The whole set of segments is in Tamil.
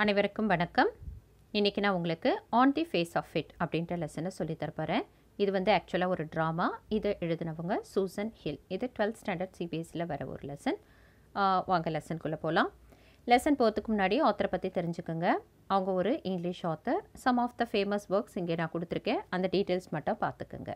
அனைவருக்கும் வணக்கம் இன்றைக்கி நான் உங்களுக்கு on the face of it அப்படின்ற லெசனை சொல்லி தரப்போகிறேன் இது வந்து ஆக்சுவலாக ஒரு ட்ராமா இதை எழுதினவங்க சூசன் ஹில் இது டுவெல்த் ஸ்டாண்டர்ட் சிபிஎஸ்சியில் வர ஒரு லெசன் வாங்க லெசனுக்குள்ளே போகலாம் லெசன் போகிறதுக்கு முன்னாடி ஆத்தரை பற்றி தெரிஞ்சுக்கோங்க அவங்க ஒரு English author some of the famous works இங்கே நான் கொடுத்துருக்கேன் அந்த டீட்டெயில்ஸ் மட்டும் பார்த்துக்குங்க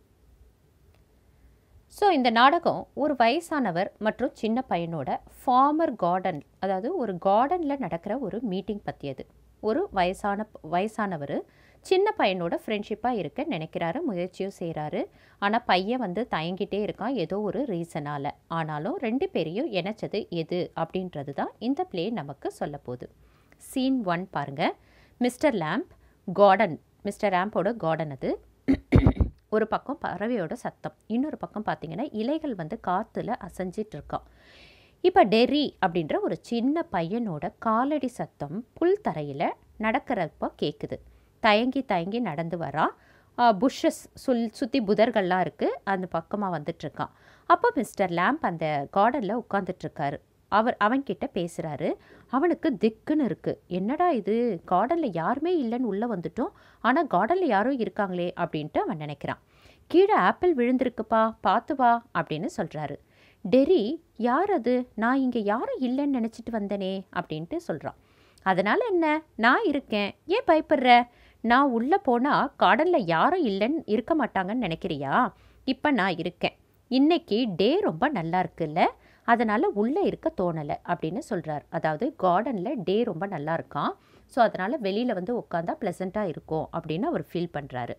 ஸோ இந்த நாடகம் ஒரு வயசானவர் மற்றும் சின்ன பையனோட ஃபார்மர் கார்டன் அதாவது ஒரு கார்டனில் நடக்கிற ஒரு மீட்டிங் பற்றியது ஒரு வயசான வயசானவர் சின்ன பையனோட ஃப்ரெண்ட்ஷிப்பாக இருக்க நினைக்கிறாரு முயற்சியும் செய்கிறாரு ஆனால் பையன் வந்து தயங்கிட்டே இருக்கான் ஏதோ ஒரு ரீசனால் ஆனாலும் ரெண்டு பேரையும் இணைச்சது எது அப்படின்றது தான் இந்த ப்ளே நமக்கு சொல்ல போகுது சீன் ஒன் பாருங்கள் மிஸ்டர் லேம்ப் கார்டன் மிஸ்டர் லேம்போட கார்டன் அது ஒரு பக்கம் பறவையோட சத்தம் இன்னொரு பக்கம் பார்த்தீங்கன்னா இலைகள் வந்து காற்றுல அசைஞ்சிட்டு இருக்கான் இப்போ டெர்ரி அப்படின்ற ஒரு சின்ன பையனோட காலடி சத்தம் புல் தரையில் நடக்கிறப்ப கேட்குது தயங்கி தயங்கி நடந்து வரான் புஷ்ஷஸ் சுல் சுற்றி புதர்கள்லாம் இருக்குது அந்த பக்கமாக வந்துட்டுருக்கான் அப்போ மிஸ்டர் லேம்ப் அந்த கார்டனில் உட்காந்துட்ருக்காரு அவர் அவன்கிட்ட பேசுகிறாரு அவனுக்கு திக்குன்னு இருக்குது என்னடா இது கார்டனில் யாருமே இல்லைன்னு உள்ளே வந்துட்டோம் ஆனால் கார்டனில் யாரும் இருக்காங்களே அப்படின்ட்டு அவன் நினைக்கிறான் கீழே ஆப்பிள் விழுந்திருக்குப்பா பார்த்து வா அப்படின்னு சொல்கிறாரு டெரி யார் அது நான் இங்கே யாரும் இல்லைன்னு நினச்சிட்டு வந்தனே அப்படின்ட்டு சொல்கிறான் அதனால் என்ன நான் இருக்கேன் ஏன் பயப்படுற நான் உள்ளே போனால் கார்டனில் யாரும் இல்லைன்னு இருக்க மாட்டாங்கன்னு நினைக்கிறியா இப்போ நான் இருக்கேன் இன்னைக்கு டே ரொம்ப நல்லா இருக்குல்ல அதனால் உள்ளே இருக்க தோணலை அப்படின்னு சொல்கிறார் அதாவது கார்டனில் டே ரொம்ப நல்லா இருக்கான் ஸோ அதனால் வெளியில் வந்து உட்காந்தா ப்ளசண்ட்டாக இருக்கும் அப்படின்னு அவர் ஃபீல் பண்ணுறாரு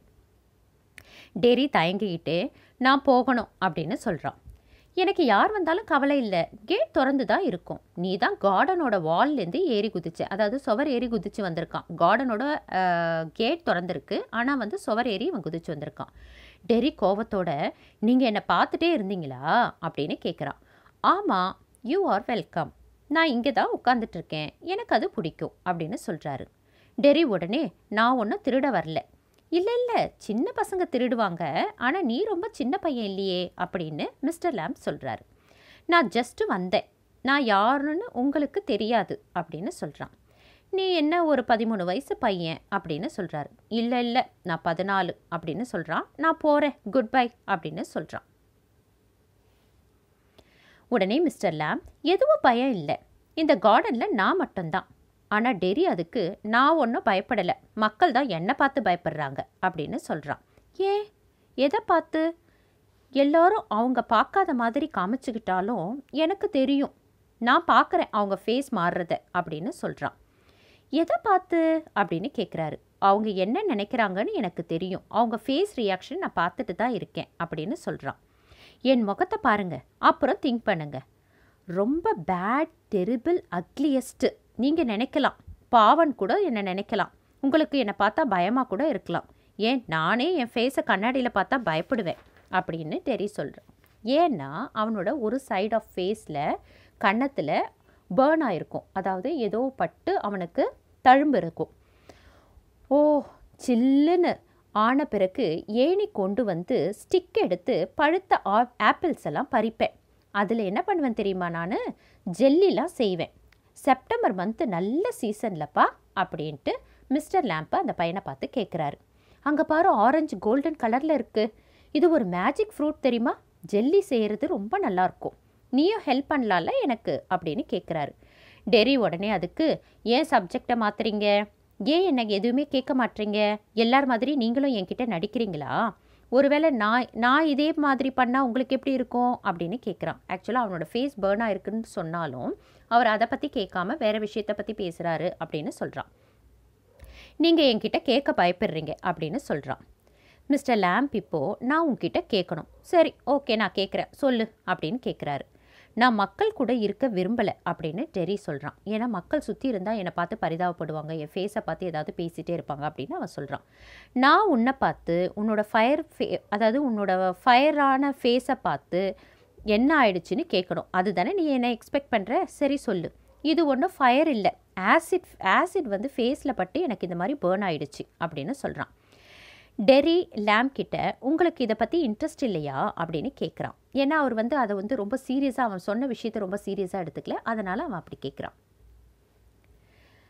டெரி தயங்கிக்கிட்டே நான் போகணும் அப்படின்னு சொல்கிறான் எனக்கு யார் வந்தாலும் கவலை இல்லை கேட் திறந்து தான் இருக்கும் நீ தான் கார்டனோட வால்லேருந்து ஏறி குதிச்ச அதாவது சுவர் ஏறி குதிச்சு வந்திருக்கான் கார்டனோட கேட் திறந்துருக்கு ஆனால் வந்து சுவர் ஏறி இவன் குதிச்சு வந்திருக்கான் டெரி கோவத்தோட நீங்கள் என்னை பார்த்துட்டே இருந்தீங்களா அப்படின்னு கேட்குறான் ஆமாம் யூ ஆர் வெல்கம் நான் இங்கே தான் உட்காந்துட்ருக்கேன் எனக்கு அது பிடிக்கும் அப்படின்னு சொல்கிறாரு டெரி உடனே நான் ஒன்றும் திருட வரல இல்லை இல்லை சின்ன பசங்க திருடுவாங்க ஆனால் நீ ரொம்ப சின்ன பையன் இல்லையே அப்படின்னு மிஸ்டர் லேம்ப் சொல்கிறாரு நான் ஜஸ்ட்டு வந்தேன் நான் யாருன்னு உங்களுக்கு தெரியாது அப்படின்னு சொல்கிறான் நீ என்ன ஒரு பதிமூணு வயசு பையன் அப்படின்னு சொல்கிறாரு இல்லை இல்லை நான் பதினாலு அப்படின்னு சொல்கிறான் நான் போகிறேன் குட் பை அப்படின்னு சொல்கிறான் உடனே மிஸ்டர் லேம் எதுவும் பயம் இல்லை இந்த கார்டனில் நான் மட்டும்தான் ஆனால் டெரி அதுக்கு நான் ஒன்றும் பயப்படலை மக்கள் தான் என்னை பார்த்து பயப்படுறாங்க அப்படின்னு சொல்கிறான் ஏன் எதை பார்த்து எல்லோரும் அவங்க பார்க்காத மாதிரி காமிச்சுக்கிட்டாலும் எனக்கு தெரியும் நான் பார்க்குறேன் அவங்க ஃபேஸ் மாறுறத அப்படின்னு சொல்கிறான் எதை பார்த்து அப்படின்னு கேட்குறாரு அவங்க என்ன நினைக்கிறாங்கன்னு எனக்கு தெரியும் அவங்க ஃபேஸ் ரியாக்ஷன் நான் பார்த்துட்டு தான் இருக்கேன் அப்படின்னு சொல்கிறான் என் முகத்தை பாருங்க அப்புறம் திங்க் பண்ணுங்க ரொம்ப பேட் டெரிபிள் அக்லியஸ்ட்டு நீங்கள் நினைக்கலாம் பாவன் கூட என்னை நினைக்கலாம் உங்களுக்கு என்னை பார்த்தா பயமாக கூட இருக்கலாம் ஏன் நானே என் ஃபேஸை கண்ணாடியில் பார்த்தா பயப்படுவேன் அப்படின்னு டெரி சொல்கிறான் ஏன்னா அவனோட ஒரு சைட் ஆஃப் ஃபேஸில் கன்னத்தில் பேர்ன் ஆயிருக்கும் அதாவது ஏதோ பட்டு அவனுக்கு தழும்பு இருக்கும் ஓ சில்லுன்னு ஆன பிறகு ஏணி கொண்டு வந்து ஸ்டிக் எடுத்து பழுத்த ஆப்பிள்ஸ் எல்லாம் பறிப்பேன் அதில் என்ன பண்ணுவேன் தெரியுமா நான் ஜெல்லிலாம் செய்வேன் செப்டம்பர் மந்த்து நல்ல சீசன்லப்பா அப்படின்ட்டு மிஸ்டர் லேம்பை அந்த பையனை பார்த்து கேட்குறாரு அங்கே பாரு ஆரஞ்சு கோல்டன் கலரில் இருக்குது இது ஒரு மேஜிக் ஃப்ரூட் தெரியுமா ஜெல்லி செய்கிறது ரொம்ப நல்லாயிருக்கும் நீயும் ஹெல்ப் பண்ணலாம்ல எனக்கு அப்படின்னு கேட்குறாரு டெரி உடனே அதுக்கு ஏன் சப்ஜெக்டை மாற்றுறீங்க ஏன் எனக்கு எதுவுமே கேட்க மாட்டீங்க எல்லார் மாதிரி நீங்களும் என்கிட்ட நடிக்கிறீங்களா ஒருவேளை நான் நான் இதே மாதிரி பண்ணால் உங்களுக்கு எப்படி இருக்கும் அப்படின்னு கேட்குறான் ஆக்சுவலாக அவனோட ஃபேஸ் பேர்னாக இருக்குன்னு சொன்னாலும் அவர் அதை பற்றி கேட்காம வேறு விஷயத்தை பற்றி பேசுகிறாரு அப்படின்னு சொல்கிறான் நீங்கள் என்கிட்ட கேட்க பயப்படுறீங்க அப்படின்னு சொல்கிறான் மிஸ்டர் லேம்ப் இப்போது நான் உங்ககிட்ட கேட்கணும் சரி ஓகே நான் கேட்குறேன் சொல்லு அப்படின்னு கேட்குறாரு நான் மக்கள் கூட இருக்க விரும்பலை அப்படின்னு டெரி சொல்கிறான் ஏன்னா மக்கள் சுற்றி இருந்தால் என்னை பார்த்து பரிதாபப்படுவாங்க என் ஃபேஸை பார்த்து ஏதாவது பேசிகிட்டே இருப்பாங்க அப்படின்னு அவன் சொல்கிறான் நான் உன்னை பார்த்து உன்னோட ஃபயர் ஃபே அதாவது உன்னோட ஃபயரான ஃபேஸை பார்த்து என்ன ஆயிடுச்சுன்னு கேட்கணும் அதுதானே நீ என்ன எக்ஸ்பெக்ட் பண்ணுற சரி சொல்லு இது ஒன்றும் ஃபயர் இல்லை ஆசிட் ஆசிட் வந்து ஃபேஸில் பட்டு எனக்கு இந்த மாதிரி பேர்ன் ஆயிடுச்சு அப்படின்னு சொல்கிறான் டெரி லேம் கிட்ட உங்களுக்கு இதை பற்றி இன்ட்ரெஸ்ட் இல்லையா அப்படின்னு கேட்குறான் ஏன்னா அவர் வந்து அதை வந்து ரொம்ப சீரியஸாக அவன் சொன்ன விஷயத்தை ரொம்ப சீரியஸாக எடுத்துக்கல அதனால் அவன் அப்படி கேட்குறான்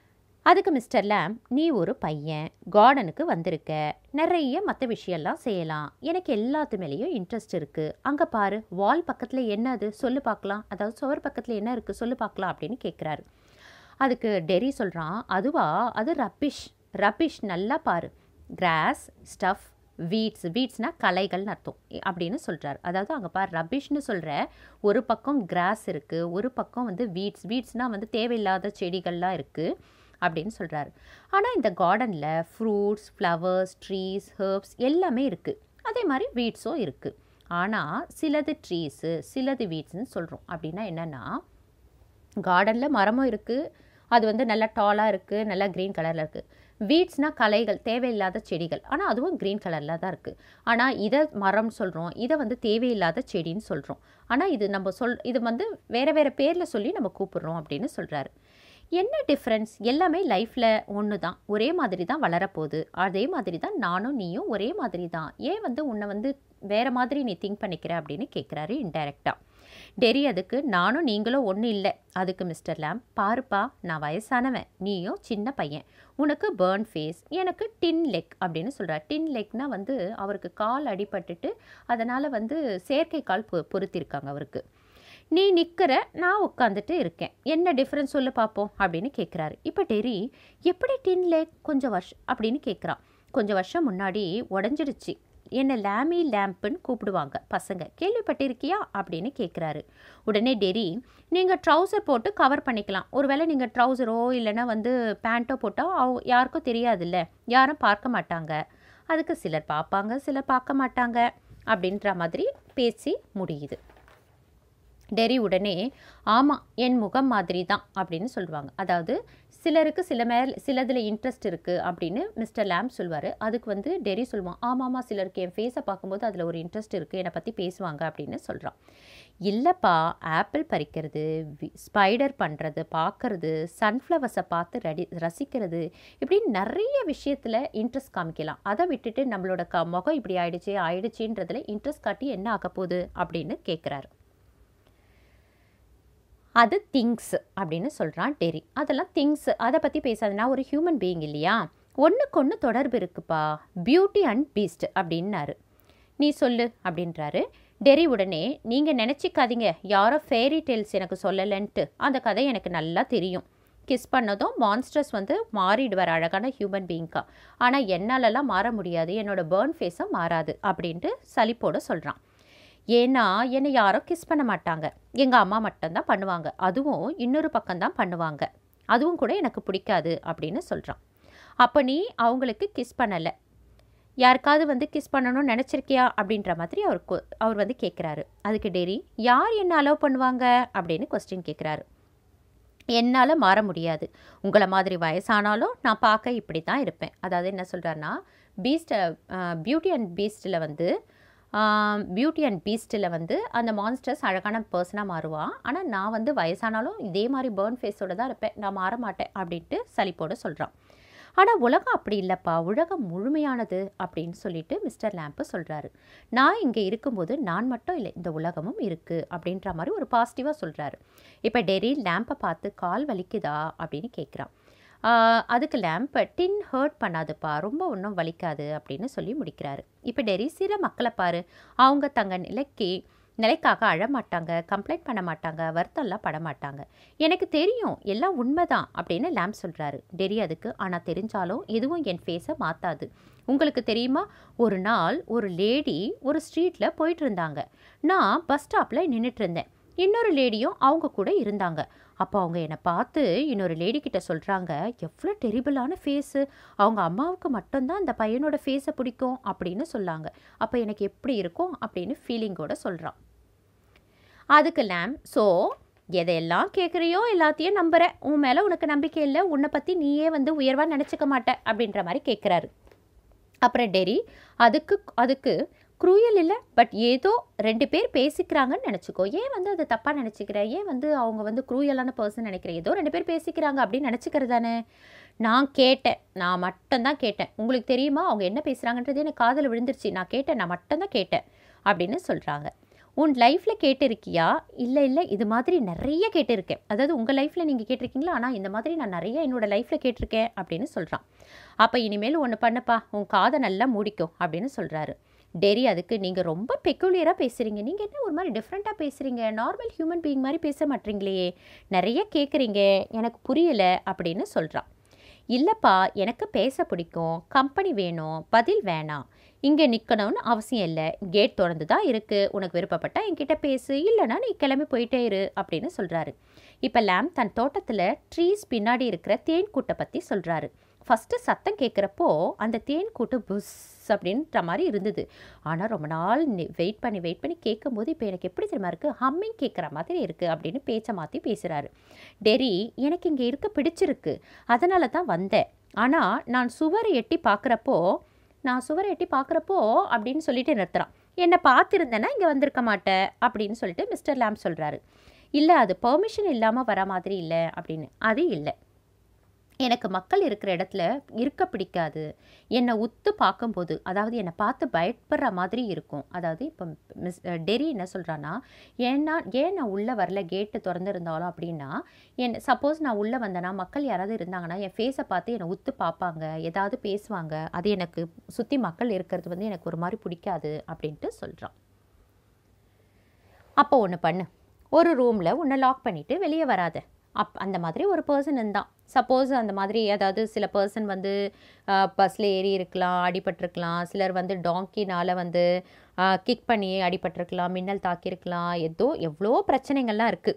அதுக்கு மிஸ்டர் லேம் நீ ஒரு பையன் கார்டனுக்கு வந்திருக்க நிறைய மற்ற விஷயம்லாம் செய்யலாம் எனக்கு எல்லாத்து மேலேயும் இன்ட்ரெஸ்ட் இருக்குது அங்கே பாரு வால் பக்கத்தில் என்ன அது சொல்லு பார்க்கலாம் அதாவது சுவர் பக்கத்தில் என்ன இருக்குது சொல்லு பார்க்கலாம் அப்படின்னு கேட்குறாரு அதுக்கு டெரி சொல்கிறான் அதுவா அது ரப்பிஷ் ரப்பிஷ் நல்லா பாரு கிராஸ் ஸ்டஃப் வீட்ஸ் வீட்ஸ்னா கலைகள்னு அர்த்தம் அப்படின்னு சொல்கிறார் அதாவது அங்கே பார் ரபிஷ்னு சொல்கிற ஒரு பக்கம் கிராஸ் இருக்குது ஒரு பக்கம் வந்து வீட்ஸ் வீட்ஸ்னால் வந்து தேவையில்லாத செடிகள்லாம் இருக்குது அப்படின்னு சொல்கிறாரு ஆனால் இந்த கார்டனில் ஃப்ரூட்ஸ் ஃப்ளவர்ஸ் ட்ரீஸ் ஹர்ப்ஸ் எல்லாமே இருக்குது அதே மாதிரி வீட்ஸும் இருக்குது ஆனால் சிலது ட்ரீஸு சிலது வீட்ஸ்னு சொல்கிறோம் அப்படின்னா என்னென்னா கார்டனில் மரமும் இருக்குது அது வந்து நல்லா டாலாக இருக்குது நல்லா க்ரீன் கலரில் இருக்குது வீட்ஸ்னால் கலைகள் தேவையில்லாத செடிகள் ஆனால் அதுவும் க்ரீன் கலரில் தான் இருக்குது ஆனால் இதை மரம் சொல்கிறோம் இதை வந்து தேவையில்லாத செடின்னு சொல்கிறோம் ஆனால் இது நம்ம சொல் இது வந்து வேறு வேறு பேரில் சொல்லி நம்ம கூப்பிட்றோம் அப்படின்னு சொல்கிறாரு என்ன டிஃப்ரென்ஸ் எல்லாமே லைஃப்பில் ஒன்று தான் ஒரே மாதிரி தான் வளரப்போகுது அதே மாதிரி தான் நானும் நீயும் ஒரே மாதிரி தான் ஏன் வந்து உன்னை வந்து வேறு மாதிரி நீ திங்க் பண்ணிக்கிற அப்படின்னு கேட்குறாரு இன்டைரக்டாக டெரி அதுக்கு நானும் நீங்களும் ஒன்றும் இல்லை அதுக்கு மிஸ்டர் லேம் பாருப்பா நான் வயசானவன் நீயும் சின்ன பையன் உனக்கு பேர்ன் ஃபேஸ் எனக்கு டின் லெக் அப்படின்னு சொல்கிறார் டின் லெக்னா வந்து அவருக்கு கால் அடிபட்டுட்டு அதனால் வந்து செயற்கை கால் பொ பொருத்திருக்காங்க அவருக்கு நீ நிற்கிற நான் உட்காந்துட்டு இருக்கேன் என்ன டிஃப்ரென்ஸ் சொல்லு பார்ப்போம் அப்படின்னு கேட்குறாரு இப்போ டெரி எப்படி டின் லேக் கொஞ்சம் வருஷம் அப்படின்னு கேட்குறான் கொஞ்சம் வருஷம் முன்னாடி உடஞ்சிடுச்சு என்னை லேமி லேம்புன்னு கூப்பிடுவாங்க பசங்க கேள்விப்பட்டிருக்கியா அப்படின்னு கேட்குறாரு உடனே டெரி நீங்கள் ட்ரௌசர் போட்டு கவர் பண்ணிக்கலாம் ஒருவேளை நீங்கள் ட்ரௌசரோ இல்லைன்னா வந்து பேண்ட்டோ போட்டால் அவ யாருக்கும் தெரியாதுல்ல யாரும் பார்க்க மாட்டாங்க அதுக்கு சிலர் பார்ப்பாங்க சிலர் பார்க்க மாட்டாங்க அப்படின்ற மாதிரி பேசி முடியுது டெரி உடனே ஆமாம் என் முகம் மாதிரி தான் அப்படின்னு சொல்லுவாங்க அதாவது சிலருக்கு சில மேல் சிலதில் இன்ட்ரெஸ்ட் இருக்குது அப்படின்னு மிஸ்டர் லேம் சொல்வார் அதுக்கு வந்து டெரி சொல்லுவான் ஆமாம்மா சிலருக்கு என் ஃபேஸை பார்க்கும்போது அதில் ஒரு இன்ட்ரெஸ்ட் இருக்குது என்னை பற்றி பேசுவாங்க அப்படின்னு சொல்கிறான் இல்லைப்பா ஆப்பிள் பறிக்கிறது ஸ்பைடர் பண்ணுறது பார்க்கறது சன்ஃப்ளவர்ஸை பார்த்து ரெடி ரசிக்கிறது இப்படி நிறைய விஷயத்தில் இன்ட்ரெஸ்ட் காமிக்கலாம் அதை விட்டுட்டு நம்மளோட க முகம் இப்படி ஆயிடுச்சு ஆயிடுச்சுன்றதுல இன்ட்ரெஸ்ட் காட்டி என்ன ஆக போகுது அப்படின்னு கேட்குறாரு அது திங்ஸ் அப்படின்னு சொல்கிறான் டெரி அதெல்லாம் திங்ஸ் அதை பற்றி பேசாதுன்னா ஒரு ஹியூமன் பீயிங் இல்லையா ஒன்றுக்கு ஒன்று தொடர்பு இருக்குப்பா பியூட்டி அண்ட் பீஸ்ட் அப்படின்னாரு நீ சொல்லு அப்படின்றாரு டெரி உடனே நீங்கள் நினச்சிக்காதீங்க யாரோ ஃபேரி டெய்ல்ஸ் எனக்கு சொல்லலைன்ட்டு அந்த கதை எனக்கு நல்லா தெரியும் கிஸ் பண்ணதும் மான்ஸ்டர்ஸ் வந்து மாறிடுவார் அழகான ஹியூமன் பீயிங்க்கா ஆனால் என்னாலலாம் மாற முடியாது என்னோட பேர்ன் ஃபேஸும் மாறாது அப்படின்ட்டு சலிப்போட சொல்கிறான் ஏன்னா என்னை யாரும் கிஸ் பண்ண மாட்டாங்க எங்கள் அம்மா மட்டும்தான் பண்ணுவாங்க அதுவும் இன்னொரு பக்கம்தான் பண்ணுவாங்க அதுவும் கூட எனக்கு பிடிக்காது அப்படின்னு சொல்கிறான் அப்போ நீ அவங்களுக்கு கிஸ் பண்ணலை யாருக்காவது வந்து கிஸ் பண்ணணும்னு நினச்சிருக்கியா அப்படின்ற மாதிரி அவர் கொ- அவர் வந்து கேட்குறாரு அதுக்கு டெரி யார் என்ன அலோவ் பண்ணுவாங்க அப்படின்னு கொஸ்டின் கேட்குறாரு என்னால் மாற முடியாது உங்களை மாதிரி வயசானாலும் நான் பார்க்க இப்படி தான் இருப்பேன் அதாவது என்ன சொல்கிறாருன்னா பீஸ்ட் பியூட்டி அண்ட் பீஸ்டில் வந்து பியூட்டி அண்ட் பீஸ்டில் வந்து அந்த மான்ஸ்டர்ஸ் அழகான பர்சனாக மாறுவான் ஆனால் நான் வந்து வயசானாலும் இதே மாதிரி பேர்ன் ஃபேஸோட தான் இருப்பேன் நான் மாற மாட்டேன் அப்படின்ட்டு சலிப்போட சொல்கிறான் ஆனால் உலகம் அப்படி இல்லைப்பா உலகம் முழுமையானது அப்படின்னு சொல்லிட்டு மிஸ்டர் லேம்ப்பு சொல்கிறாரு நான் இங்கே இருக்கும்போது நான் மட்டும் இல்லை இந்த உலகமும் இருக்குது அப்படின்ற மாதிரி ஒரு பாசிட்டிவாக சொல்கிறாரு இப்போ டெரி லேம்பை பார்த்து கால் வலிக்குதா அப்படின்னு கேட்குறான் ஆஹ் அதுக்கு லேம்பை டின் ஹர்ட் பண்ணாதுப்பா ரொம்ப ஒன்றும் வலிக்காது அப்படின்னு சொல்லி முடிக்கிறாரு இப்போ டெரி சில மக்களை பாரு அவங்க தங்க நிலைக்கு நிலைக்காக அழமாட்டாங்க கம்ப்ளைண்ட் பண்ண மாட்டாங்க வருத்தம்லாம் பட மாட்டாங்க எனக்கு தெரியும் எல்லாம் உண்மைதான் அப்படின்னு லேம்ப் சொல்கிறாரு டெரி அதுக்கு ஆனால் தெரிஞ்சாலும் எதுவும் என் ஃபேஸை மாற்றாது உங்களுக்கு தெரியுமா ஒரு நாள் ஒரு லேடி ஒரு ஸ்ட்ரீட்டில் போயிட்டு இருந்தாங்க நான் பஸ் ஸ்டாப்பில் நின்றுட்டு இருந்தேன் இன்னொரு லேடியும் அவங்க கூட இருந்தாங்க அப்போ அவங்க என்னை பார்த்து இன்னொரு லேடி கிட்ட சொல்கிறாங்க எவ்வளோ டெரிபிளான ஃபேஸு அவங்க அம்மாவுக்கு மட்டும்தான் அந்த பையனோட ஃபேஸை பிடிக்கும் அப்படின்னு சொல்லாங்க அப்போ எனக்கு எப்படி இருக்கும் அப்படின்னு ஃபீலிங்கோட சொல்கிறான் அதுக்கு லேம் ஸோ எதையெல்லாம் கேட்குறியோ எல்லாத்தையும் நம்புற உன் மேலே உனக்கு நம்பிக்கை இல்லை உன்னை பற்றி நீயே வந்து உயர்வாக நினச்சிக்க மாட்ட அப்படின்ற மாதிரி கேட்குறாரு அப்புறம் டெரி அதுக்கு அதுக்கு குரூயல் இல்லை பட் ஏதோ ரெண்டு பேர் பேசிக்கிறாங்கன்னு நினச்சிக்கோ ஏன் வந்து அதை தப்பாக நினச்சிக்கிற ஏன் வந்து அவங்க வந்து குரூயலான பர்சன் நினைக்கிறேன் ஏதோ ரெண்டு பேர் பேசிக்கிறாங்க அப்படின்னு நினச்சிக்கிறதானே நான் கேட்டேன் நான் மட்டும்தான் கேட்டேன் உங்களுக்கு தெரியுமா அவங்க என்ன பேசுகிறாங்கன்றது எனக்கு காதில் விழுந்துருச்சு நான் கேட்டேன் நான் மட்டும்தான் கேட்டேன் அப்படின்னு சொல்கிறாங்க உன் லைஃப்பில் கேட்டிருக்கியா இல்லை இல்லை இது மாதிரி நிறைய கேட்டிருக்கேன் அதாவது உங்கள் லைஃப்பில் நீங்கள் கேட்டிருக்கீங்களா ஆனால் இந்த மாதிரி நான் நிறைய என்னோட லைஃப்பில் கேட்டிருக்கேன் அப்படின்னு சொல்கிறான் அப்போ இனிமேல் ஒன்று பண்ணப்பா உன் காதை நல்லா மூடிக்கும் அப்படின்னு சொல்கிறாரு டெரி அதுக்கு நீங்கள் ரொம்ப பெக்குலியராக பேசுகிறீங்க நீங்கள் என்ன ஒரு மாதிரி டிஃப்ரெண்ட்டாக பேசுகிறீங்க நார்மல் ஹியூமன் பீயிங் மாதிரி பேச மாட்டீங்களே நிறைய கேட்குறீங்க எனக்கு புரியலை அப்படின்னு சொல்கிறான் இல்லைப்பா எனக்கு பேச பிடிக்கும் கம்பெனி வேணும் பதில் வேணாம் இங்கே நிற்கணும்னு அவசியம் இல்லை கேட் திறந்து தான் இருக்குது உனக்கு விருப்பப்பட்டா என்கிட்ட பேசு இல்லைனா நீ கிளம்பி போயிட்டே இரு அப்படின்னு சொல்கிறாரு இப்போ லேம் தன் தோட்டத்தில் ட்ரீஸ் பின்னாடி இருக்கிற தேன் கூட்டை பற்றி சொல்கிறாரு ஃபஸ்ட்டு சத்தம் கேட்குறப்போ அந்த தேன் கூட்டு புஸ் அப்படின்ற மாதிரி இருந்தது ஆனால் ரொம்ப நாள் வெயிட் பண்ணி வெயிட் பண்ணி கேட்கும்போது இப்போ எனக்கு எப்படி தெரியுமா இருக்குது ஹம்மிங் கேட்குற மாதிரி இருக்குது அப்படின்னு பேச்சை மாற்றி பேசுகிறாரு டெரி எனக்கு இங்கே இருக்க பிடிச்சிருக்கு அதனால தான் வந்தேன் ஆனால் நான் சுவரை எட்டி பார்க்குறப்போ நான் சுவரை எட்டி பார்க்குறப்போ அப்படின்னு சொல்லிட்டு நிறுத்துறான் என்னை பார்த்துருந்தேன்னா இங்கே வந்திருக்க மாட்டேன் அப்படின்னு சொல்லிட்டு மிஸ்டர் லேம் சொல்கிறாரு இல்லை அது பெர்மிஷன் இல்லாமல் வர மாதிரி இல்லை அப்படின்னு அது இல்லை எனக்கு மக்கள் இருக்கிற இடத்துல இருக்க பிடிக்காது என்னை உத்து பார்க்கும்போது அதாவது என்னை பார்த்து பயப்படுற மாதிரி இருக்கும் அதாவது இப்போ மிஸ் டெரி என்ன சொல்கிறான்னா ஏன்னா ஏன் நான் உள்ளே வரல கேட்டு திறந்துருந்தாலும் அப்படின்னா என் சப்போஸ் நான் உள்ளே வந்தேன்னா மக்கள் யாராவது இருந்தாங்கன்னா என் ஃபேஸை பார்த்து என்னை உத்து பார்ப்பாங்க ஏதாவது பேசுவாங்க அது எனக்கு சுற்றி மக்கள் இருக்கிறது வந்து எனக்கு ஒரு மாதிரி பிடிக்காது அப்படின்ட்டு சொல்கிறான் அப்போ ஒன்று பண்ணு ஒரு ரூமில் உன்னை லாக் பண்ணிவிட்டு வெளியே வராத அப் அந்த மாதிரி ஒரு பர்சன் இருந்தான் சப்போஸ் அந்த மாதிரி அதாவது சில பர்சன் வந்து பஸ்ஸில் ஏறி இருக்கலாம் அடிபட்டிருக்கலாம் சிலர் வந்து டாங்கினால் வந்து கிக் பண்ணி அடிபட்டிருக்கலாம் மின்னல் தாக்கியிருக்கலாம் ஏதோ எவ்வளோ பிரச்சனைகள்லாம் இருக்குது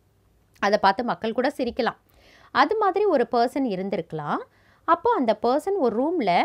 அதை பார்த்து மக்கள் கூட சிரிக்கலாம் அது மாதிரி ஒரு பர்சன் இருந்திருக்கலாம் அப்போது அந்த பர்சன் ஒரு ரூமில்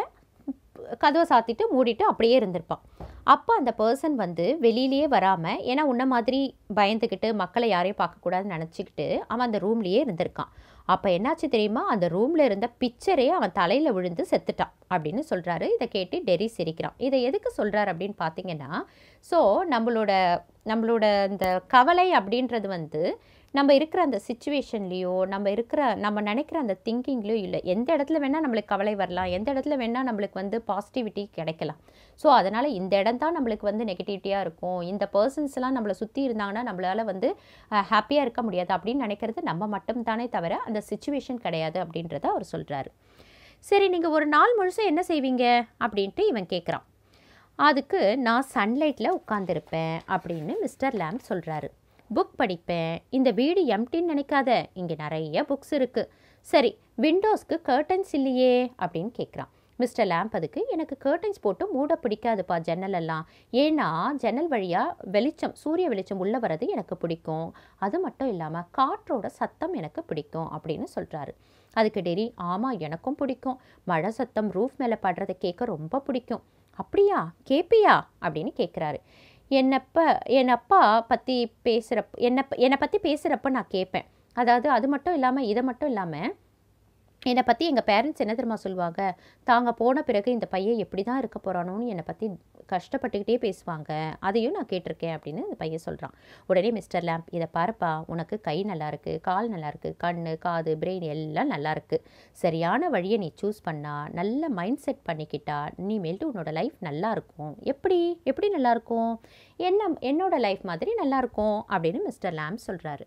கதவை சாத்திட்டு மூடிட்டு அப்படியே இருந்திருப்பான் அப்போ அந்த பர்சன் வந்து வெளியிலேயே வராமல் ஏன்னா உன்ன மாதிரி பயந்துக்கிட்டு மக்களை யாரையும் பார்க்கக்கூடாதுன்னு நினச்சிக்கிட்டு அவன் அந்த ரூம்லேயே இருந்திருக்கான் அப்போ என்னாச்சு தெரியுமா அந்த ரூமில் இருந்த பிக்சரே அவன் தலையில் விழுந்து செத்துட்டான் அப்படின்னு சொல்கிறாரு இதை கேட்டு டெரி சிரிக்கிறான் இதை எதுக்கு சொல்கிறார் அப்படின்னு பார்த்தீங்கன்னா ஸோ நம்மளோட நம்மளோட இந்த கவலை அப்படின்றது வந்து நம்ம இருக்கிற அந்த சுச்சுவேஷன்லேயோ நம்ம இருக்கிற நம்ம நினைக்கிற அந்த திங்கிங்லேயோ இல்லை எந்த இடத்துல வேணால் நம்மளுக்கு கவலை வரலாம் எந்த இடத்துல வேணால் நம்மளுக்கு வந்து பாசிட்டிவிட்டி கிடைக்கலாம் ஸோ அதனால் இந்த இடம் தான் நம்மளுக்கு வந்து நெகட்டிவிட்டியாக இருக்கும் இந்த பர்சன்ஸ்லாம் நம்மளை சுற்றி இருந்தாங்கன்னா நம்மளால் வந்து ஹாப்பியாக இருக்க முடியாது அப்படின்னு நினைக்கிறது நம்ம மட்டும் தானே தவிர அந்த சுச்சுவேஷன் கிடையாது அப்படின்றத அவர் சொல்கிறாரு சரி நீங்கள் ஒரு நாள் முழுசும் என்ன செய்வீங்க அப்படின்ட்டு இவன் கேட்குறான் அதுக்கு நான் சன்லைட்டில் உட்காந்துருப்பேன் அப்படின்னு மிஸ்டர் லேம் சொல்கிறாரு புக் படிப்பேன் இந்த வீடு எம்டின்னு நினைக்காத இங்கே நிறைய புக்ஸ் இருக்குது சரி விண்டோஸ்க்கு கர்டன்ஸ் இல்லையே அப்படின்னு கேட்குறான் மிஸ்டர் லேம்ப் அதுக்கு எனக்கு கர்டன்ஸ் போட்டு மூட பிடிக்காதுப்பா ஜன்னல் எல்லாம் ஏன்னா ஜன்னல் வழியாக வெளிச்சம் சூரிய வெளிச்சம் உள்ளே வர்றது எனக்கு பிடிக்கும் அது மட்டும் இல்லாமல் காற்றோட சத்தம் எனக்கு பிடிக்கும் அப்படின்னு சொல்கிறாரு அதுக்கு டெரி ஆமாம் எனக்கும் பிடிக்கும் மழை சத்தம் ரூஃப் மேலே படுறதை கேட்க ரொம்ப பிடிக்கும் அப்படியா கேப்பியா அப்படின்னு கேட்குறாரு என்னப்ப என் அப்பா பற்றி பேசுகிறப்ப என்னை என்னை பற்றி பேசுகிறப்ப நான் கேட்பேன் அதாவது அது மட்டும் இல்லாமல் இதை மட்டும் இல்லாமல் என்னை பற்றி எங்கள் பேரண்ட்ஸ் என்ன தெரியுமா சொல்லுவாங்க தாங்க போன பிறகு இந்த பையன் எப்படி தான் இருக்க போகிறானோன்னு என்னை பற்றி கஷ்டப்பட்டுக்கிட்டே பேசுவாங்க அதையும் நான் கேட்டிருக்கேன் அப்படின்னு இந்த பையன் சொல்கிறான் உடனே மிஸ்டர் லேம்ப் இதை பாருப்பா உனக்கு கை நல்லா இருக்கு கால் நல்லா இருக்கு கண் காது பிரெயின் எல்லாம் நல்லா இருக்கு சரியான வழியை நீ சூஸ் பண்ணா நல்ல மைண்ட் செட் பண்ணிக்கிட்டா இனிமேல்ட்டு உன்னோட லைஃப் நல்லா இருக்கும் எப்படி எப்படி நல்லா இருக்கும் என்ன என்னோட லைஃப் மாதிரி நல்லா இருக்கும் அப்படின்னு மிஸ்டர் லேம்ப் சொல்கிறாரு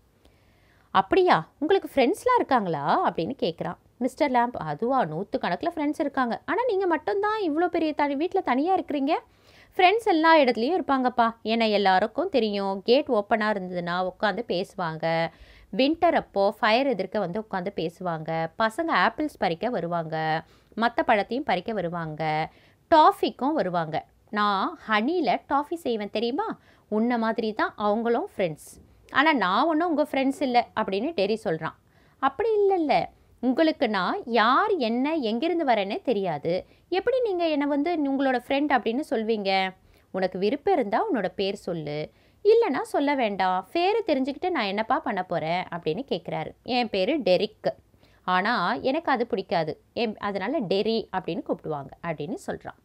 அப்படியா உங்களுக்கு ஃப்ரெண்ட்ஸ்லாம் இருக்காங்களா அப்படின்னு கேட்குறான் மிஸ்டர் லேம்ப் அதுவா நூற்று கணக்கில் ஃப்ரெண்ட்ஸ் இருக்காங்க ஆனால் நீங்கள் மட்டும்தான் இவ்வளோ பெரிய தனி வீட்டில் தனியாக இருக்கிறீங்க ஃப்ரெண்ட்ஸ் எல்லா இடத்துலையும் இருப்பாங்கப்பா ஏன்னா எல்லாருக்கும் தெரியும் கேட் ஓப்பனாக இருந்ததுன்னா உட்காந்து பேசுவாங்க வின்டர் அப்போ ஃபயர் எதிர்க்க வந்து உட்காந்து பேசுவாங்க பசங்க ஆப்பிள்ஸ் பறிக்க வருவாங்க மற்ற பழத்தையும் பறிக்க வருவாங்க டாஃபிக்கும் வருவாங்க நான் ஹனியில் டாஃபி செய்வேன் தெரியுமா உன்ன மாதிரி தான் அவங்களும் ஃப்ரெண்ட்ஸ் ஆனால் நான் ஒன்றும் உங்கள் ஃப்ரெண்ட்ஸ் இல்லை அப்படின்னு டெரி சொல்கிறான் அப்படி இல்லைல்ல உங்களுக்கு நான் யார் என்ன எங்கேருந்து வரேன்னே தெரியாது எப்படி நீங்கள் என்னை வந்து உங்களோட ஃப்ரெண்ட் அப்படின்னு சொல்வீங்க உனக்கு விருப்பம் இருந்தால் உன்னோட பேர் சொல்லு இல்லைன்னா சொல்ல வேண்டாம் பேரை தெரிஞ்சுக்கிட்டு நான் என்னப்பா பண்ண போகிறேன் அப்படின்னு கேட்குறாரு என் பேர் டெரிக் ஆனால் எனக்கு அது பிடிக்காது என் அதனால் டெரி அப்படின்னு கூப்பிடுவாங்க அப்படின்னு சொல்கிறான்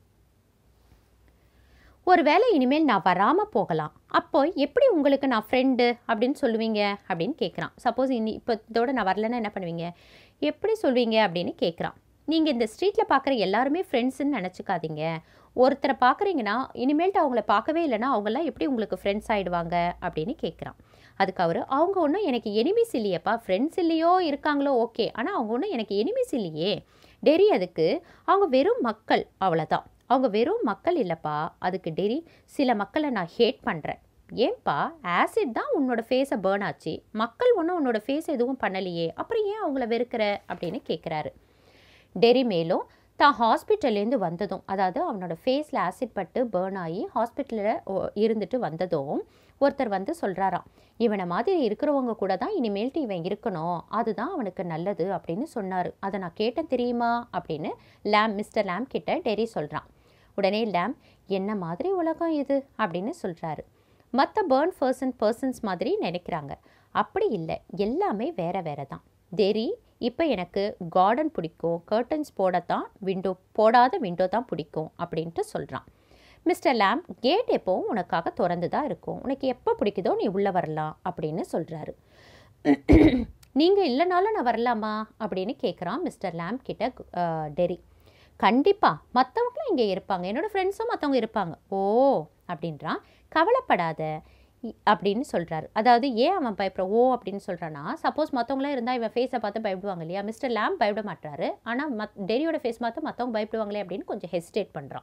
ஒரு வேளை இனிமேல் நான் வராமல் போகலாம் அப்போ எப்படி உங்களுக்கு நான் ஃப்ரெண்டு அப்படின்னு சொல்லுவீங்க அப்படின்னு கேட்குறான் சப்போஸ் இனி இப்போ இதோட நான் வரலன்னா என்ன பண்ணுவீங்க எப்படி சொல்வீங்க அப்படின்னு கேட்குறான் நீங்கள் இந்த ஸ்ட்ரீட்டில் பார்க்குற எல்லாருமே ஃப்ரெண்ட்ஸுன்னு நினச்சிக்காதீங்க ஒருத்தரை பார்க்குறீங்கன்னா இனிமேல்ட்டு அவங்கள பார்க்கவே இல்லைன்னா அவங்கெல்லாம் எப்படி உங்களுக்கு ஃப்ரெண்ட்ஸ் ஆகிடுவாங்க அப்படின்னு கேட்குறான் அதுக்கு அவர் அவங்க ஒன்றும் எனக்கு எனிமிஸ் இல்லையேப்பா ஃப்ரெண்ட்ஸ் இல்லையோ இருக்காங்களோ ஓகே ஆனால் அவங்க ஒன்றும் எனக்கு எனிமிஸ் இல்லையே டெரி அதுக்கு அவங்க வெறும் மக்கள் அவ்வளோதான் அவங்க வெறும் மக்கள் இல்லைப்பா அதுக்கு டெரி சில மக்களை நான் ஹேட் பண்ணுறேன் ஏன்பா ஆசிட் தான் உன்னோட ஃபேஸை பேர்ன் ஆச்சு மக்கள் ஒன்றும் உன்னோட ஃபேஸ் எதுவும் பண்ணலையே அப்புறம் ஏன் அவங்கள வெறுக்கிற அப்படின்னு கேட்குறாரு டெரி மேலும் தான் ஹாஸ்பிட்டல்லேருந்து வந்ததும் அதாவது அவனோட ஃபேஸில் ஆசிட் பட்டு பேர்ன் ஆகி ஹாஸ்பிட்டலில் இருந்துட்டு வந்ததும் ஒருத்தர் வந்து சொல்கிறாராம் இவனை மாதிரி இருக்கிறவங்க கூட தான் இனிமேல்ட்டு இவன் இருக்கணும் அதுதான் அவனுக்கு நல்லது அப்படின்னு சொன்னார் அதை நான் கேட்டேன் தெரியுமா அப்படின்னு லேம் மிஸ்டர் லேம் கிட்ட டெரி சொல்கிறான் உடனே லேம் என்ன மாதிரி உலகம் இது அப்படின்னு சொல்கிறாரு மற்ற பேர்ன் பர்சன் பர்சன்ஸ் மாதிரி நினைக்கிறாங்க அப்படி இல்லை எல்லாமே வேற வேற தான் டெரி இப்போ எனக்கு கார்டன் பிடிக்கும் கர்டன்ஸ் போடத்தான் விண்டோ போடாத விண்டோ தான் பிடிக்கும் அப்படின்ட்டு சொல்கிறான் மிஸ்டர் லேம் கேட் எப்போவும் உனக்காக திறந்து தான் இருக்கும் உனக்கு எப்போ பிடிக்குதோ நீ உள்ளே வரலாம் அப்படின்னு சொல்கிறாரு நீங்கள் இல்லைனாலும் நான் வரலாமா அப்படின்னு கேட்குறான் மிஸ்டர் லேம் கிட்ட அஹ், டெரி கண்டிப்பாக மற்றவங்களும் இங்கே இருப்பாங்க என்னோடய ஃப்ரெண்ட்ஸும் மற்றவங்க இருப்பாங்க ஓ அப்படின்றான் கவலைப்படாத இ- அப்படின்னு சொல்கிறாரு அதாவது ஏன் அவன் பயப்படுற ஓ அப்படின்னு சொல்கிறான்னா சப்போஸ் மற்றவங்களாம் இருந்தால் இவன் ஃபேஸை பார்த்து பயப்படுவாங்க இல்லையா மிஸ்டர் லேம் பயப்பட மாட்டாரு ஆனால் மத் டெரியோட ஃபேஸ் பார்த்து மற்றவங்க பயப்படுவாங்களே அப்படின்னு கொஞ்சம் ஹெசிடேட் பண்ணுறான்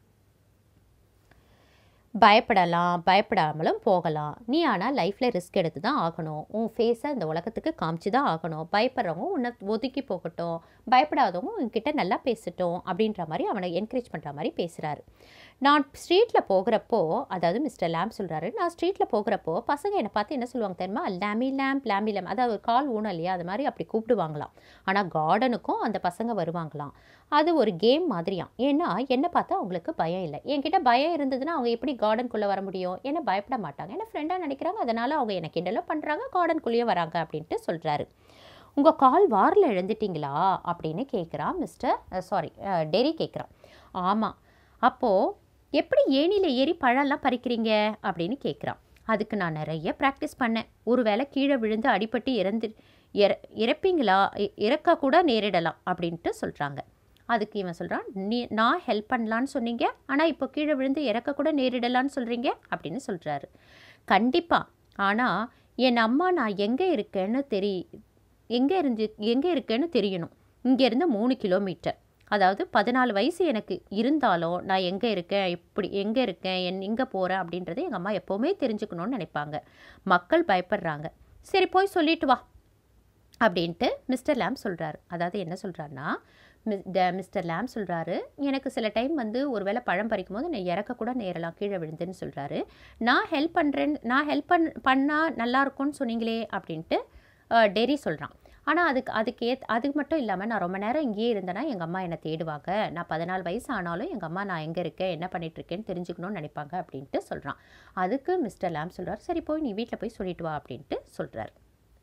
பயப்படலாம் பயப்படாமலும் போகலாம் நீ ஆனால் லைஃப்பில் ரிஸ்க் எடுத்து தான் ஆகணும் உன் ஃபேஸை இந்த உலகத்துக்கு காமிச்சு தான் ஆகணும் பயப்படுறவங்க உன்னை ஒதுக்கி போகட்டும் பயப்படாதவங்க உன்கிட்ட நல்லா பேசட்டும் அப்படின்ற மாதிரி அவனை என்கரேஜ் பண்ணுற மாதிரி பேசுகிறாரு நான் ஸ்ட்ரீட்டில் போகிறப்போ அதாவது மிஸ்டர் லேம் சொல்கிறாரு நான் ஸ்ட்ரீட்டில் போகிறப்போ பசங்க என்னை பார்த்து என்ன சொல்லுவாங்க தெரியுமா லேமி லேம்ப் லேம்பி லேம் அதாவது ஒரு கால் ஊனம் இல்லையா அது மாதிரி அப்படி கூப்பிடுவாங்களாம் ஆனால் கார்டனுக்கும் அந்த பசங்க வருவாங்களாம் அது ஒரு கேம் மாதிரியாம் ஏன்னா என்னை பார்த்தா அவங்களுக்கு பயம் இல்லை என்கிட்ட பயம் இருந்ததுன்னா அவங்க எப்படி கார்டனுக்குள்ளே வர முடியும் என்ன பயப்பட மாட்டாங்க என்ன ஃப்ரெண்டாக நினைக்கிறாங்க அதனால் அவங்க எனக்கு கிண்டலும் பண்ணுறாங்க கார்டனுக்குள்ளேயே வராங்க அப்படின்ட்டு சொல்கிறாரு உங்கள் கால் வாரில் எழுந்துட்டீங்களா அப்படின்னு கேட்குறான் மிஸ்டர் சாரி டெரி கேட்குறான் ஆமாம் அப்போது எப்படி ஏணியில் ஏறி பழம்லாம் பறிக்கிறீங்க அப்படின்னு கேட்குறான் அதுக்கு நான் நிறைய ப்ராக்டிஸ் பண்ணேன் ஒருவேளை கீழே விழுந்து அடிபட்டு இறந்து இற இறப்பீங்களா இ- இறக்க கூட நேரிடலாம் அப்படின்ட்டு சொல்கிறாங்க அதுக்கு இவன் சொல்கிறான் நீ நான் ஹெல்ப் பண்ணலான்னு சொன்னீங்க ஆனால் இப்போ கீழே விழுந்து இறக்க கூட நேரிடலான்னு சொல்கிறீங்க அப்படின்னு சொல்கிறாரு கண்டிப்பாக ஆனால் என் அம்மா நான் எங்கே இருக்கேன்னு தெரி எங்கே இருந்து எங்கே இருக்கேன்னு தெரியணும் இங்கேருந்து மூணு கிலோமீட்டர் அதாவது பதினாலு வயசு எனக்கு இருந்தாலும் நான் எங்கே இருக்கேன் இப்படி எங்கே இருக்கேன் என் எங்கே போகிறேன் அப்படின்றது எங்கள் அம்மா எப்போவுமே தெரிஞ்சுக்கணும்னு நினைப்பாங்க மக்கள் பயப்படுறாங்க சரி போய் சொல்லிட்டு வா அப்படின்ட்டு மிஸ்டர் லேம் சொல்கிறாரு அதாவது என்ன சொல்கிறாருன்னா மிஸ் ட மிஸ்டர் லேம் சொல்கிறாரு எனக்கு சில டைம் வந்து ஒருவேளை பழம் பறிக்கும் போது நான் இறக்க கூட நேரலாம் கீழே விழுந்துன்னு சொல்கிறாரு நான் ஹெல்ப் பண்ணுறேன் நான் ஹெல்ப் பண் பண்ணால் நல்லா இருக்கும்னு சொன்னீங்களே அப்படின்ட்டு அஹ், டெரி சொல்கிறான் ஆனால் அதுக்கு அதுக்கு ஏத் அதுக்கு மட்டும் இல்லாமல் நான் ரொம்ப நேரம் இங்கேயே இருந்தேன்னா எங்கள் அம்மா என்னை தேடுவாங்க நான் பதினாலு வயசு ஆனாலும் எங்கள் அம்மா நான் எங்கே இருக்கேன் என்ன பண்ணிட்டு இருக்கேன்னு தெரிஞ்சுக்கணும்னு நினைப்பாங்க அப்படின்ட்டு சொல்கிறான் அதுக்கு மிஸ்டர் லேம் சொல்கிறார் சரி போய் நீ வீட்டில் போய் சொல்லிட்டு வா அப்படின்ட்டு சொல்கிறார்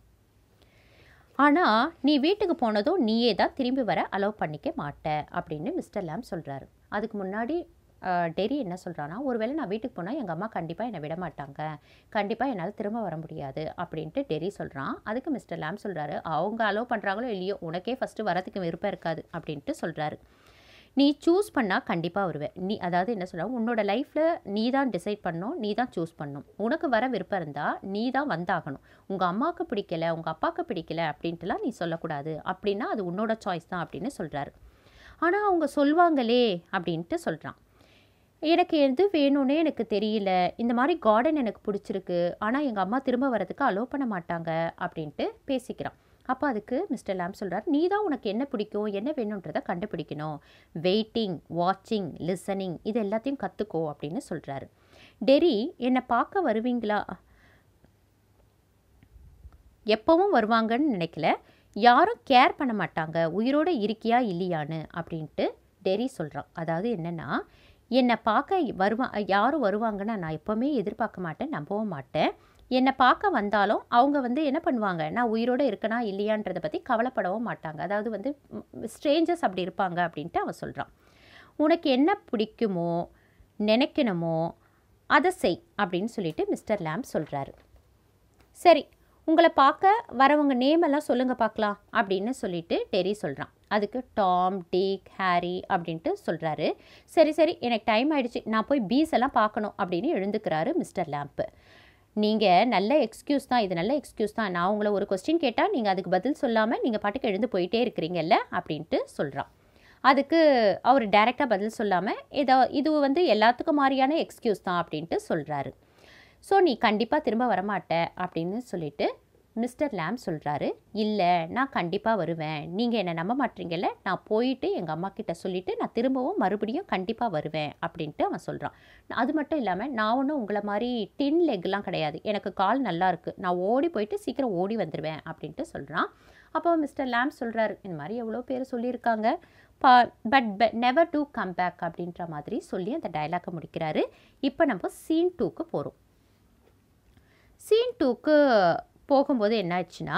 ஆனால் நீ வீட்டுக்கு போனதும் நீயே தான் திரும்பி வர அலோவ் பண்ணிக்க மாட்ட அப்படின்னு மிஸ்டர் லேம் சொல்கிறாரு அதுக்கு முன்னாடி அஹ், டெரி என்ன சொல்கிறான்னா ஒருவேளை நான் வீட்டுக்கு போனால் எங்கள் அம்மா கண்டிப்பாக என்னை விட மாட்டாங்க கண்டிப்பாக என்னால் திரும்ப வர முடியாது அப்படின்ட்டு டெரி சொல்கிறான் அதுக்கு மிஸ்டர் லேம் சொல்கிறாரு அவங்க அலோவ் பண்ணுறாங்களோ இல்லையோ உனக்கே ஃபஸ்ட்டு வரதுக்கு விருப்பம் இருக்காது அப்படின்ட்டு சொல்கிறாரு நீ சூஸ் பண்ணால் கண்டிப்பாக வருவே நீ அதாவது என்ன சொல்கிறாங்க உன்னோட லைஃப்பில் நீ தான் டிசைட் பண்ணணும் நீ தான் சூஸ் பண்ணணும் உனக்கு வர விருப்பம் இருந்தால் நீ தான் வந்தாகணும் உங்கள் அம்மாவுக்கு பிடிக்கல உங்கள் அப்பாவுக்கு பிடிக்கல அப்படின்ட்டுலாம் நீ சொல்லக்கூடாது அப்படின்னா அது உன்னோட சாய்ஸ் தான் அப்படின்னு சொல்கிறாரு ஆனால் அவங்க சொல்வாங்களே அப்படின்ட்டு சொல்கிறான் எனக்கு எது வேணும்னே எனக்கு தெரியல இந்த மாதிரி கார்டன் எனக்கு பிடிச்சிருக்கு ஆனால் எங்கள் அம்மா திரும்ப வரதுக்கு அலோவ் பண்ண மாட்டாங்க அப்படின்ட்டு பேசிக்கிறான் அப்போ அதுக்கு மிஸ்டர் லேம் சொல்கிறார் நீ தான் உனக்கு என்ன பிடிக்கும் என்ன வேணுன்றதை கண்டுபிடிக்கணும் வெயிட்டிங் வாட்சிங் லிசனிங் இது எல்லாத்தையும் கற்றுக்கோ அப்படின்னு சொல்கிறாரு டெரி என்னை பார்க்க வருவீங்களா எப்பவும் வருவாங்கன்னு நினைக்கல யாரும் கேர் பண்ண மாட்டாங்க உயிரோடு இருக்கியா இல்லையான்னு அப்படின்ட்டு டெரி சொல்கிறான் அதாவது என்னென்னா என்னை பார்க்க வருவா யாரும் வருவாங்கன்னு நான் எப்போவுமே எதிர்பார்க்க மாட்டேன் நம்பவும் மாட்டேன் என்னை பார்க்க வந்தாலும் அவங்க வந்து என்ன பண்ணுவாங்க நான் உயிரோடு இருக்கனா இல்லையான்றதை பற்றி கவலைப்படவும் மாட்டாங்க அதாவது வந்து ஸ்ட்ரேஞ்சர்ஸ் அப்படி இருப்பாங்க அப்படின்ட்டு அவன் சொல்கிறான் உனக்கு என்ன பிடிக்குமோ நினைக்கணுமோ அதை செய் அப்படின்னு சொல்லிட்டு மிஸ்டர் லேம் சொல்கிறாரு சரி உங்களை பார்க்க வரவங்க நேம் எல்லாம் சொல்லுங்க பார்க்கலாம் அப்படின்னு சொல்லிட்டு டெரி சொல்கிறான் அதுக்கு டாம் டீக் ஹாரி அப்படின்ட்டு சொல்கிறாரு சரி சரி எனக்கு டைம் ஆயிடுச்சு நான் போய் பீஸ் எல்லாம் பார்க்கணும் அப்படின்னு எழுந்துக்கிறாரு மிஸ்டர் லேம்ப்பு நீங்கள் நல்ல எக்ஸ்கியூஸ் தான் இது நல்ல எக்ஸ்கியூஸ் தான் நான் உங்களை ஒரு கொஸ்டின் கேட்டால் நீங்கள் அதுக்கு பதில் சொல்லாமல் நீங்கள் பாட்டுக்கு எழுந்து போயிட்டே இருக்கிறீங்கல்ல அப்படின்ட்டு சொல்கிறான் அதுக்கு அவர் டைரெக்டாக பதில் சொல்லாமல் ஏதோ இது வந்து எல்லாத்துக்கும் மாதிரியான எக்ஸ்கியூஸ் தான் அப்படின்ட்டு சொல்கிறாரு ஸோ நீ கண்டிப்பாக திரும்ப வரமாட்ட அப்படின்னு சொல்லிட்டு மிஸ்டர் லேம் சொல்கிறாரு இல்லை நான் கண்டிப்பாக வருவேன் நீங்கள் என்னை நம்ப மாட்டீங்கல்ல நான் போயிட்டு எங்கள் அம்மா கிட்ட சொல்லிவிட்டு நான் திரும்பவும் மறுபடியும் கண்டிப்பாக வருவேன் அப்படின்ட்டு அவன் சொல்கிறான் அது மட்டும் இல்லாமல் நான் ஒன்றும் உங்களை மாதிரி டின் லெக்லாம் கிடையாது எனக்கு கால் நல்லா இருக்குது நான் ஓடி போயிட்டு சீக்கிரம் ஓடி வந்துடுவேன் அப்படின்ட்டு சொல்கிறான் அப்போ மிஸ்டர் லேம் சொல்கிறாரு இந்த மாதிரி எவ்வளோ பேர் சொல்லியிருக்காங்க பா but but never to come back அப்படின்ற மாதிரி சொல்லி அந்த டைலாக்கை முடிக்கிறாரு இப்போ நம்ம சீன் டூக்கு போகிறோம் சீன் டூக்கு போகும்போது என்ன ஆச்சுன்னா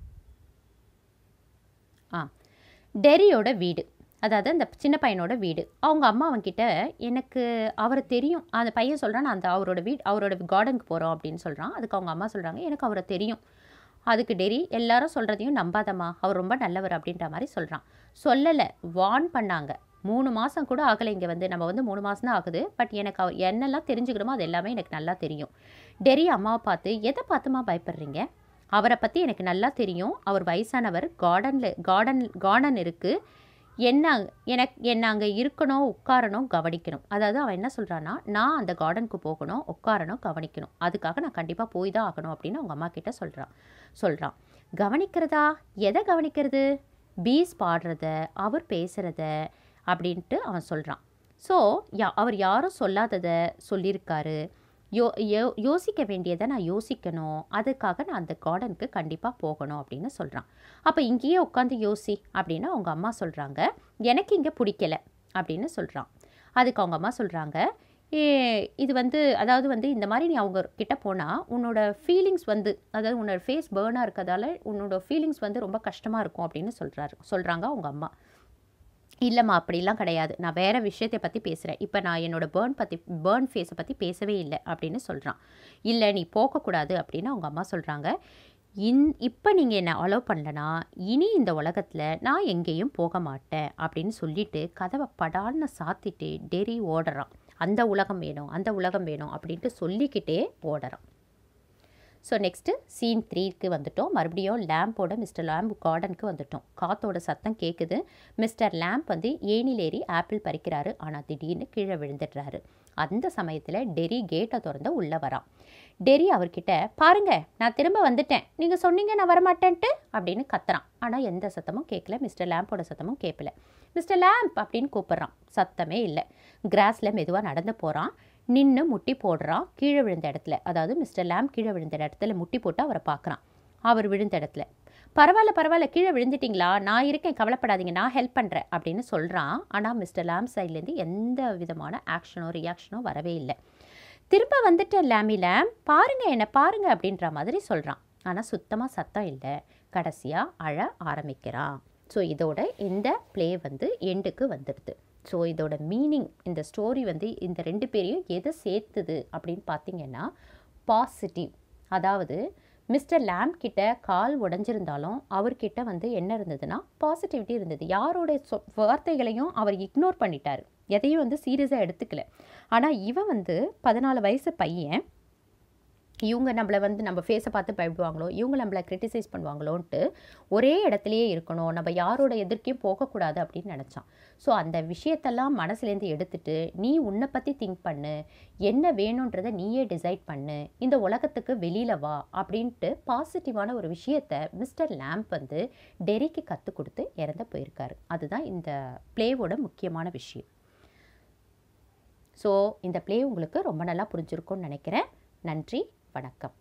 ஆ டெரியோட வீடு அதாவது அந்த சின்ன பையனோட வீடு அவங்க அம்மா அவன்கிட்ட எனக்கு அவரை தெரியும் அந்த பையன் சொல்கிறான் நான் அந்த அவரோட வீடு அவரோட கார்டனுக்கு போகிறோம் அப்படின்னு சொல்கிறான் அதுக்கு அவங்க அம்மா சொல்கிறாங்க எனக்கு அவரை தெரியும் அதுக்கு டெரி எல்லாரும் சொல்கிறதையும் நம்பாதம்மா அவர் ரொம்ப நல்லவர் அப்படின்ற மாதிரி சொல்கிறான் சொல்லலை வார்ன் பண்ணாங்க மூணு மாதம் கூட ஆகலை இங்கே வந்து நம்ம வந்து மூணு மாதம் தான் ஆகுது பட் எனக்கு அவர் என்னெல்லாம் தெரிஞ்சுக்கணுமோ அது எல்லாமே எனக்கு நல்லா தெரியும் டெரி அம்மாவை பார்த்து எதை பார்த்துமா பயப்படுறீங்க அவரை பற்றி எனக்கு நல்லா தெரியும் அவர் வயசானவர் கார்டனில் கார்டன் கார்டன் இருக்குது என்ன எனக்கு என்ன அங்கே இருக்கணும் உட்காரணும் கவனிக்கணும் அதாவது அவன் என்ன சொல்கிறான்னா நான் அந்த கார்டனுக்கு போகணும் உட்காரணும் கவனிக்கணும் அதுக்காக நான் கண்டிப்பாக போய் தான் ஆகணும் அப்படின்னு அவங்க அம்மா கிட்ட சொல்கிறான் சொல்கிறான் கவனிக்கிறதா எதை கவனிக்கிறது பீஸ் பாடுறத அவர் பேசுகிறத அப்படின்ட்டு அவன் சொல்கிறான் ஸோ யா அவர் யாரும் சொல்லாததை சொல்லியிருக்காரு யோ யோ யோசிக்க வேண்டியதை நான் யோசிக்கணும் அதுக்காக நான் அந்த கார்டனுக்கு கண்டிப்பாக போகணும் அப்படின்னு சொல்கிறான் அப்போ இங்கேயே உட்காந்து யோசி அப்படின்னு அவங்க அம்மா சொல்கிறாங்க எனக்கு இங்கே பிடிக்கல அப்படின்னு சொல்கிறான் அதுக்கு அவங்க அம்மா சொல்கிறாங்க ஏ இது வந்து அதாவது வந்து இந்த மாதிரி நீ அவங்க கிட்ட போனால் உன்னோட ஃபீலிங்ஸ் வந்து அதாவது உன்னோட ஃபேஸ் பேர்னாக இருக்கிறதால உன்னோட ஃபீலிங்ஸ் வந்து ரொம்ப கஷ்டமாக இருக்கும் அப்படின்னு சொல்கிறாரு சொல்கிறாங்க அவங்க அம்மா இல்லைம்மா அப்படிலாம் கிடையாது நான் வேறு விஷயத்தை பற்றி பேசுகிறேன் இப்போ நான் என்னோட பேர்ன் பற்றி பேர்ன் ஃபேஸை பற்றி பேசவே இல்லை அப்படின்னு சொல்கிறான் இல்லை நீ போகக்கூடாது அப்படின்னு அவங்க அம்மா சொல்கிறாங்க இன் இப்போ நீங்கள் என்னை அலோவ் பண்ணலனா இனி இந்த உலகத்தில் நான் எங்கேயும் போக மாட்டேன் அப்படின்னு சொல்லிட்டு கதவை படான்னு சாத்திட்டு டெரி ஓடுறான் அந்த உலகம் வேணும் அந்த உலகம் வேணும் அப்படின்ட்டு சொல்லிக்கிட்டே ஓடுறான் ஸோ நெக்ஸ்ட்டு சீன் த்ரீக்கு வந்துட்டோம் மறுபடியும் லேம்போட மிஸ்டர் லேம்ப் கார்டனுக்கு வந்துட்டோம் காத்தோட சத்தம் கேட்குது மிஸ்டர் லேம்ப் வந்து ஏனிலேறி ஆப்பிள் பறிக்கிறாரு ஆனால் திடீர்னு கீழே விழுந்துடுறாரு அந்த சமயத்தில் டெரி கேட்டை திறந்து உள்ளே வரான் டெரி அவர்கிட்ட பாருங்க நான் திரும்ப வந்துட்டேன் நீங்கள் சொன்னீங்க நான் வரமாட்டேன்ட்டு அப்படின்னு கத்துறான் ஆனால் எந்த சத்தமும் கேட்கல மிஸ்டர் லேம்போட சத்தமும் கேட்கல மிஸ்டர் லேம்ப் அப்படின்னு கூப்பிட்றான் சத்தமே இல்லை கிராஸில் மெதுவாக நடந்து போகிறான் நின்று முட்டி போடுறான் கீழே விழுந்த இடத்துல அதாவது மிஸ்டர் லேம் கீழே விழுந்த இடத்துல முட்டி போட்டு அவரை பார்க்குறான் அவர் விழுந்த இடத்துல பரவாயில்ல பரவாயில்ல கீழே விழுந்துட்டிங்களா நான் இருக்கேன் கவலைப்படாதீங்க நான் ஹெல்ப் பண்ணுறேன் அப்படின்னு சொல்கிறான் ஆனால் மிஸ்டர் லேம் சைட்லேருந்து எந்த விதமான ஆக்ஷனோ ரியாக்ஷனோ வரவே இல்லை திரும்ப வந்துட்டேன் லேமி லேம் பாருங்க என்ன பாருங்க அப்படின்ற மாதிரி சொல்கிறான் ஆனால் சுத்தமாக சத்தம் இல்லை கடைசியாக அழ ஆரம்பிக்கிறான் ஸோ இதோட இந்த ப்ளே வந்து எண்டுக்கு வந்துடுது ஸோ இதோட மீனிங் இந்த ஸ்டோரி வந்து இந்த ரெண்டு பேரையும் எதை சேர்த்துது அப்படின்னு பார்த்தீங்கன்னா பாசிட்டிவ் அதாவது மிஸ்டர் லேம் கிட்ட கால் உடஞ்சிருந்தாலும் அவர்கிட்ட வந்து என்ன இருந்ததுன்னா பாசிட்டிவிட்டி இருந்தது யாரோட சொ வார்த்தைகளையும் அவர் இக்னோர் பண்ணிட்டார் எதையும் வந்து சீரியஸாக எடுத்துக்கல ஆனால் இவன் வந்து பதினாலு வயசு பையன் இவங்க நம்மளை வந்து நம்ம ஃபேஸை பார்த்து பயப்படுவாங்களோ இவங்க நம்மளை கிரிட்டிசைஸ் பண்ணுவாங்களோன்ட்டு ஒரே இடத்துலையே இருக்கணும் நம்ம யாரோட எதிர்க்கையும் போகக்கூடாது அப்படின்னு நினச்சான் ஸோ அந்த விஷயத்தெல்லாம் மனசுலேருந்து எடுத்துட்டு நீ உன்னை பற்றி திங்க் பண்ணு என்ன வேணுன்றதை நீயே டிசைட் பண்ணு இந்த உலகத்துக்கு வெளியில் வா அப்படின்ட்டு பாசிட்டிவான ஒரு விஷயத்த மிஸ்டர் லேம்ப் வந்து டெரிக்கு கற்றுக் கொடுத்து இறந்து போயிருக்காரு அதுதான் இந்த ப்ளேவோட முக்கியமான விஷயம் ஸோ இந்த ப்ளே உங்களுக்கு ரொம்ப நல்லா புரிஞ்சிருக்கும்னு நினைக்கிறேன் நன்றி வணக்கம்